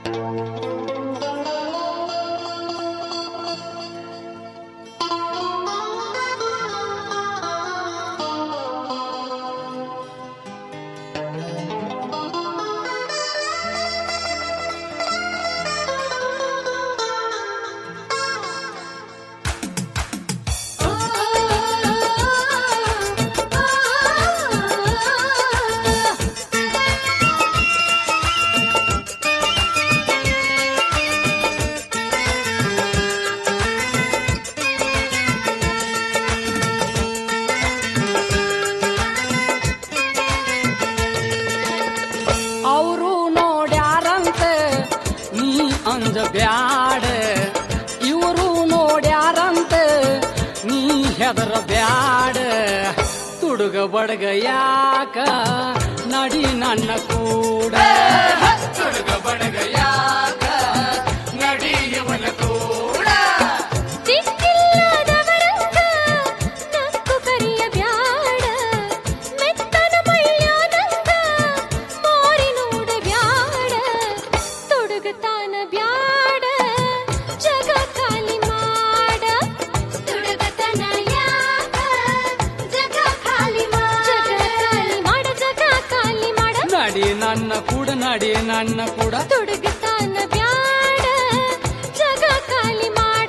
ಅವರು ನೋಡ್ಯಾರಂತೆ ನೀ ಅಂದ ಬ್ಯಾಡ ಇವರು ನೋಡ್ಯಾರಂತೆ ನೀ ಹೆದರ ಬ್ಯಾಡ ತುಡುಗ ಬಡಗ ಯಾಕ ನಡಿ ನನ್ನ ಕೂಡ ತುಡುಗ ಬಡಗ ಯಾಕ ನಡಿ ಇವನ ಕೂಡ ದಿಕ್ಕಿಲ್ಲದವರಂಗ ನಕ್ಕು ಕರಿಯ ಬ್ಯಾಡ ಮೆತ್ತನ ಮೈಯಾನಂಗ ಮೋರಿ ನೋಡ ಬ್ಯಾಡ ತೊಡಗತಾನ ಬ್ಯಾಡ ಜಗ ಖಾಲಿ ಮಾಡ ತೊಡಗತನ ಯಾಕ ಜಗ ಖಾಲಿ ಮಾಡ ಜಗ ಖಾಲಿ ಮಾಡ ಜಗ ಖಾಲಿ ಮಾಡ ನಡಿ ನನ್ನ ಕೂಡ ನಡಿ ನನ್ನ ಕೂಡ ತೊಡಗತಾನ ಬ್ಯಾಡ ಜಗ ಖಾಲಿ ಮಾಡ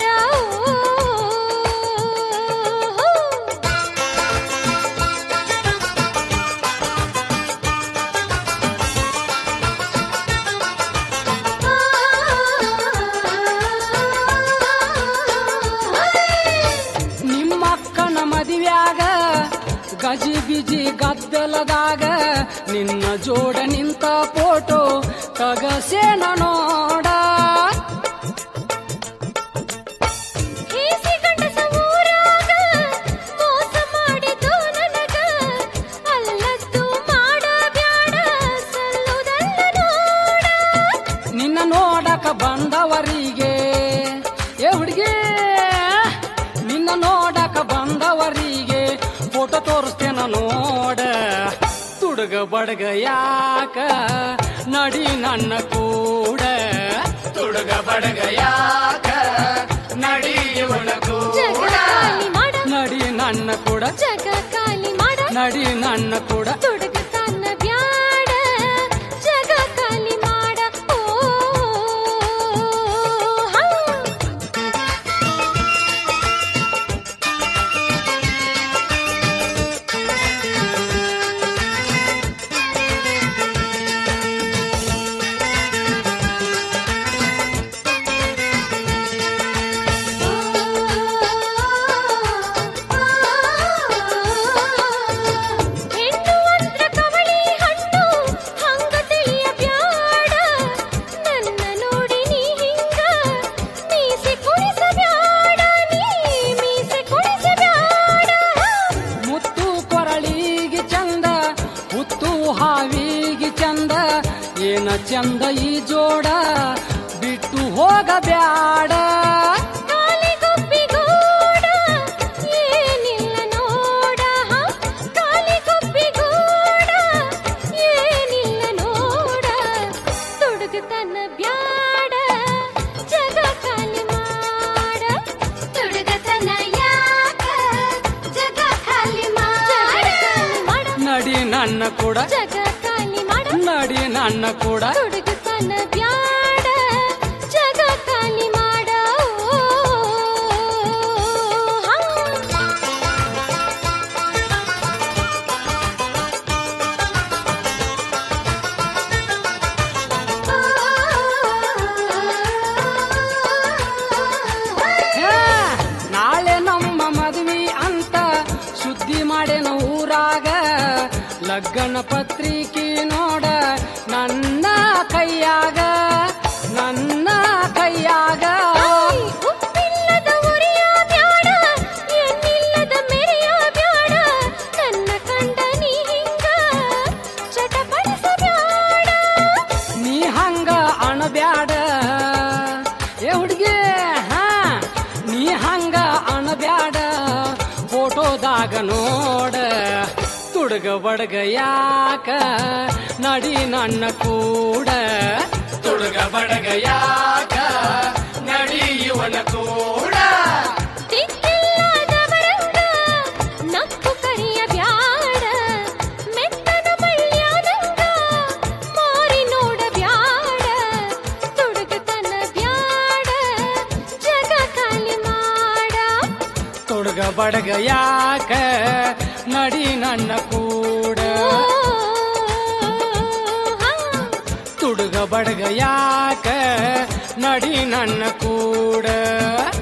ನಿಮ್ಮ ಅಕ್ಕನ ಮದುವ್ಯಾಗ ಗಜಿ ಬಿಜಿ ಗದ್ದಲದಾಗ ನಿನ್ನ ಜೋಡ ನಿಂತ ಫೋಟೋ ತಗಸೇನ ನೋಡ ಹೇಸಿ ಗಂಡಸ ಊರಾಗ ಮೋಸ ಮಾಡಿದ್ದು ನನಗ ಅಲ್ಲದ್ದು ಮಾಡ ಬ್ಯಾಡ ಸಲ್ಲುದಲ್ಲ ನೋಡ ನಿನ್ನ ನೋಡಕ ಬಂದವರಿಗೆ ಏ ಹುಡುಗಿ ನಿನ್ನ ನೋಡಕ ಬಂದವರಿಗೆ ಫೋಟೋ ತೋರಿಸ್ತೇನ ನೋಡ ತುಡುಗ ಬಡಗ ಯಾಕ ನಡಿ ನನ್ನ ಕೂಡ ತುಡುಗ ಬಡಗ ಯಾಕ ನಡಿ ಇವನ ಜಗ ಕೂಡ ಖಾಲಿ ಮಾಡ ನಡಿ ನನ್ನ ಕೂಡ ಜಗ ಖಾಲಿ ಮಾಡ ನಡಿ ನನ್ನ ಕೂಡ ತೊಡಗತಾನ ಬ್ಯಾಡ ಜಗ ಖಾಲಿ ಮಾಡ ಓ ಹಾ ಹೆಣ್ಣು ಅಂದ್ರ ಕವಳಿ ಹಣ್ಣು ಹಂಗ ತಿಳಿಯ ಬ್ಯಾಡ ನನ್ನ ನೋಡಿ ನೀ ಹಿಂಗ ಮೀಸೆ ಕುಣಿಸ ಬ್ಯಾಡ ನೀ ಮೀಸೆ ಕುಣಿಸ ಬ್ಯಾಡ ಮುತ್ತು ಕೊರಳಿಗೆ ಚಂದ ಮುತ್ತು ಹಾವಿಗೆ ಚಂದ ಏನ ಚಂದ ಈ ಜೋಡ ಬಿಟ್ಟು ಹೋಗಬ್ಯಾಡ ಕಾಲಿಗೊಬ್ಬಿಗೂಡ ಏನಿಲ್ಲ ನೋಡ ಹ? ಕಾಲಿಗೊಬ್ಬಿಗೂಡ ಏನಿಲ್ಲ ನೋಡ ತುಡುಗತನ ಬ್ಯಾಡ ಜಗ ಖಾಲಿ ಮಾಡ ತುಡುಗತನ ಯಾಕ ಜಗ ಖಾಲಿ ಮಾಡ ನಡಿ ನನ್ನ ಕೂಡ ಜಗ ಖಾಲಿ ಮಾಡ ನಡಿ ನನ್ನ ಕೂಡ ತುಡುಗತನ ಬ್ಯಾಡ ಜಗ ಖಾಲಿ ಮಾಡ ಓ, ಹಾ. ಹೇ, ನಾಳೆ ನಮ್ಮ ಮದ್ವಿ ಅಂತ ಸುದ್ದಿ ಮಾಡೇನ ಊರಾಗ ಲಗ್ನ ಪತ್ರಿಕೆ ನೋಡ ನನ್ನ ಕೈಯಾಗ ನನ್ನ ಕೈಯಾಗ ಉಪ್ಪಿಲ್ಲದ ಉರಿಯ ಬ್ಯಾಡ ಎನ್ನಿಲ್ಲದ ಮೆರೆಯ ಬ್ಯಾಡ ನನ್ನ ಕಂಡ ನೀ ಹಿಂಗ ಚಟಪಡಿಸ ಬ್ಯಾಡ ನೀ ಹಂಗ ಅಣಬ್ಯಾಡ ಏ ಹುಡುಗಿ ಹಾ ನೀ ಹಂಗ ಅಣಬ್ಯಾಡ ಫೋಟೋದಾಗ ನೋಡ ತುಡುಗ ಬಡಗ ಯಾಕ ನಡಿ ನನ್ನ ಕೂಡ ತುಡುಗ ಬಡಗ ಯಾಕ ನಡಿಯುವನ ಕೂಡ ದಿಕ್ಕಿಲ್ಲದವರಂಗ ನಕ್ಕು ಕರಿಯ ಬ್ಯಾಡ ಮೆತ್ತನ ಬಳ್ಳ್ಯಾದಂಗ ಮಾರಿ ನೋಡ ಬ್ಯಾಡ ತುಡುಗತನ ಬ್ಯಾಡ ಜಗ ಖಾಲಿ ಮಾಡ ತೊಡಗ ಬಡಗ ಯಾಕ ನಡಿ ನನ್ನ ಕೂಡ ತುಡುಗ ಬಡಗ ಯಾಕ ನಡಿ ನನ್ನ ಕೂಡ